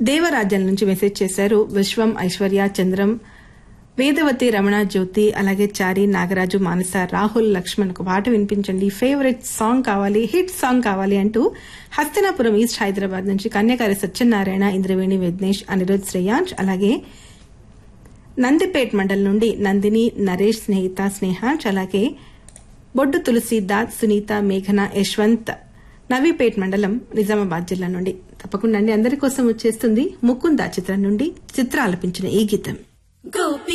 దేవరాజ్యం నుంచి మెసేజ్ చేశారు విశ్వం ఐశ్వర్య చంద్రం వేదవతి రమణ జ్యోతి అలాగే చారి నాగరాజు మానస రాహుల్ లక్ష్మణ్ ఒక పాట వినిపించండి ఫేవరెట్ సాంగ్ కావాలి హిట్ సాంగ్ కావాలి అంటూ హస్తినాపురం ఈస్ట్ హైదరాబాద్ నుంచి కన్యాకారి సత్యనారాయణ ఇంద్రవేణి విఘ్నేష్ అనిరుద్ శ్రేయాంష్ అలాగే నందిపేట్ మండల్ నుండి నందిని నరేష్ స్నేహిత స్నేహాంష్ అలాగే బొడ్డు తులసి దాత్ సునీత మేఘన యశ్వంత్ నవీపేట్ మండలం నిజామాబాద్ జిల్లా నుండి తప్పకుండా అండి అందరి కోసం వచ్చేస్తుంది ముకుందా చిత్రం నుండి చిత్ర ఆలపించిన ఈ గీతం గోపి